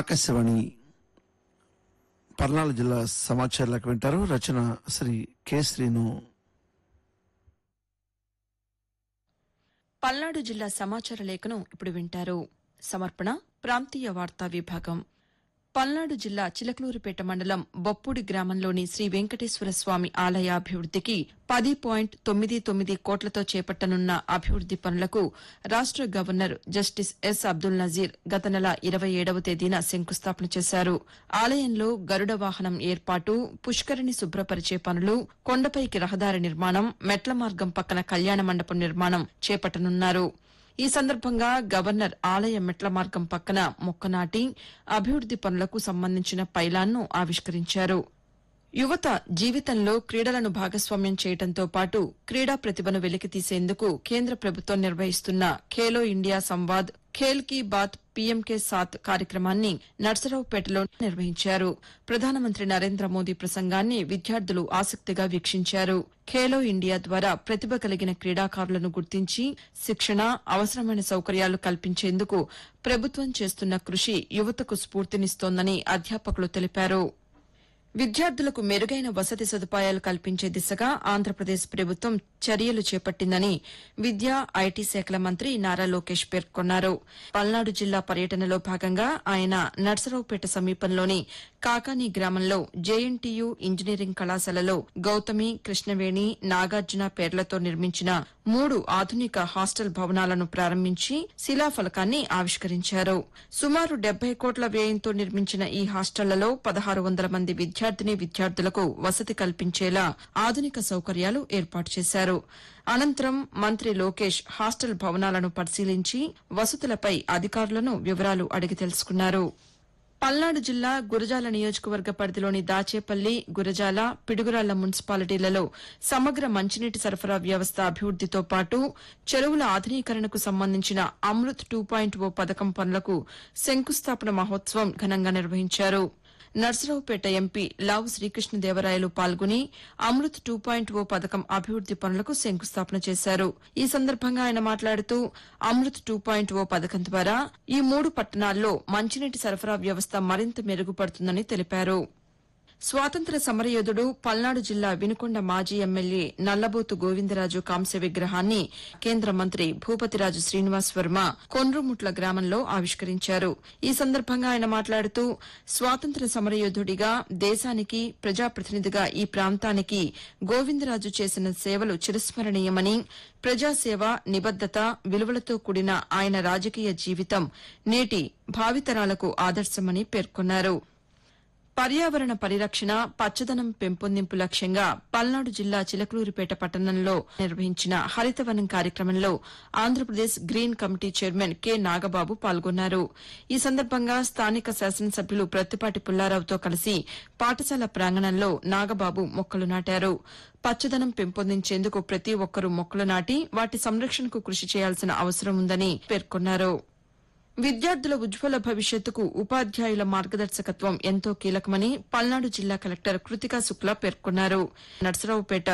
ఆకాశవాణి పర్నాలు జిల్లా సమాచారాలకు వింటారు రచన శ్రీ కె శ్రీను పల్నాడు జిల్లా సమాచార లేఖను ఇప్పుడు వింటారు సమర్పణ ప్రాంతీయ వార్తా విభాగం పల్నాడు జిల్లా చిలకలూరిపేట మండలం బొప్పూడి గ్రామంలోని శ్రీ వెంకటేశ్వర స్వామి ఆలయ అభివృద్దికి పది పాయింట్ తొమ్మిది తొమ్మిది కోట్లతో చేపట్టనున్న అభివృద్ది పనులకు రాష్ట governor justice S Abdul Nazeer గత నెల ఇరవై ఏడవ తేదీన శంకుస్థాపన చేశారు ఆలయంలో గరుడ వాహనం ఏర్పాటు పుష్కరిణి శుభ్రపరిచే పనులు కొండపైకి రహదారి నిర్మాణం మెట్ల మార్గం పక్కన కళ్యాణ మండపం నిర్మాణం చేపట్టనున్నారు ఈ సందర్భంగా గవర్నర్ ఆలయ మెట్ల మార్గం పక్కన మొక్క నాటి అభివృద్ది పనులకు సంబంధించిన పైలాన్ను ఆవిష్కరించారు యువత జీవితంలో క్రీడలను భాగస్వామ్యం చేయడంతో పాటు క్రీడా ప్రతిభను వెలికితీసేందుకు కేంద్ర ప్రభుత్వం నిర్వహిస్తున్న ఖేలో ఇండియా సంవాద్ ఖేల్ కీ బాత్ పీఎంకే సాత్ కార్యక్రమాన్ని నర్సరావుపేటలో నిర్వహించారు ప్రధానమంత్రి నరేంద్ర మోదీ ప్రసంగాన్ని విద్యార్థులు ఆసక్తిగా వీక్షించారు ఖేలో ఇండియా ద్వారా ప్రతిభ కలిగిన క్రీడాకారులను గుర్తించి శిక్షణ అవసరమైన సౌకర్యాలు కల్పించేందుకు ప్రభుత్వం చేస్తున్న కృషి యువతకు స్ఫూర్తినిస్తోందని అధ్యాపకులు తెలిపారు విద్యార్థులకు మెరుగైన వసతి సదుపాయాలు కల్పించే దిశగా ఆంధ్రప్రదేశ్ ప్రభుత్వం చర్యలు చేపట్టిందని విద్యా ఐటీ శాఖల మంత్రి నారా లోకేష్ పేర్కొన్నారు పల్నాడు జిల్లా పర్యటనలో భాగంగా ఆయన నర్సరావుపేట సమీపంలోని కాకాని గ్రామంలో జేఎన్టీయూ ఇంజనీరింగ్ కళాశాలలో గౌతమి కృష్ణవేణి నాగార్జున పేర్లతో నిర్మించిన మూడు ఆధునిక హాస్టల్ భవనాలను ప్రారంభించి శిలాఫలకాన్ని ఆవిష్కరించారు సుమారు డెబ్బై కోట్ల వ్యయంతో నిర్మించిన ఈ హాస్టళ్లలో పదహారు వందల మంది విద్యార్థిని విద్యార్థులకు వసతి కల్పించేలా ఆధునిక సౌకర్యాలు ఏర్పాటు చేశారు అనంతరం మంత్రి లోకేష్ హాస్టల్ భవనాలను పరిశీలించి వసతులపై అధికారులను వివరాలు అడిగి తెలుసుకున్నారు పల్నాడు జిల్లా గురజాల నియోజకవర్గ పరిధిలోని దాచేపల్లి గురజాల పిడుగురాళ్ల మున్సిపాలిటీలలో సమగ్ర మంచినీటి సరఫరా వ్యవస్థ అభివృద్దితో పాటు చెరువుల ఆధునీకరణకు సంబంధించిన అమృత్ టూ పాయింట్ ఓ పథకం పనులకు శంకుస్థాపన మహోత్సవం ఘనంగా నిర్వహించారు నర్సరావుపేట ఎంపీ లావు శ్రీకృష్ణదేవరాయలు పాల్గొని అమృత్ టూ పాయింట్ ఓ పథకం అభివృద్ది పనులకు శంకుస్థాపన చేశారు ఈ సందర్భంగా ఆయన మాట్లాడుతూ అమృత్ టూ పాయింట్ ఓ పథకం ద్వారా ఈ మూడు పట్టణాల్లో మంచినీటి సరఫరా వ్యవస్థ మరింత మెరుగుపడుతుందని తెలిపారు స్వాతంత్ర సమరయోధుడు పల్నాడు జిల్లా వినుకొండ మాజీ ఎమ్మెల్యే నల్లబోతు గోవిందరాజు కాంస్య విగ్రహాన్ని కేంద్ర మంత్రి భూపతిరాజు శ్రీనివాస్ వర్మ కొండ్రుముట్ల గ్రామంలో ఆవిష్కరించారు ఈ సందర్భంగా ఆయన మాట్లాడుతూ స్వాతంత్ర సమరయోధుడిగా దేశానికి ప్రజాప్రతినిధిగా ఈ ప్రాంతానికి గోవిందరాజు చేసిన సేవలు చిరస్మరణీయమని ప్రజాసేవ నిబద్దత విలువలతో కూడిన ఆయన రాజకీయ జీవితం నేటి భావితరాలకు ఆదర్శమని పేర్కొన్నారు పర్యావరణ పరిరక్షణ పచ్చదనం పెంపొందింపు లక్ష్యంగా పల్నాడు జిల్లా చిలకలూరిపేట పట్టణంలో నిర్వహించిన హరితవనం కార్యక్రమంలో Andhra Pradesh green committee chairman K Nagababu పాల్గొన్నారు ఈ సందర్భంగా స్థానిక శాసనసభ్యులు ప్రత్తిపాటి పుల్లారావుతో కలిసి పాఠశాల ప్రాంగణంలో నాగబాబు మొక్కలు నాటారు పచ్చదనం పెంపొందించేందుకు ప్రతి ఒక్కరూ మొక్కలు నాటి వాటి సంరక్షణకు కృషి చేయాల్సిన అవసరం ఉందని పేర్కొన్నారు విద్యార్థుల ఉజ్వల భవిష్యత్తుకు ఉపాధ్యాయుల మార్గదర్శకత్వం ఎంతో కీలకమని పల్నాడు జిల్లా కలెక్టర్ కృతికా శుక్లా పేర్కొన్నారు నర్సరావుపేట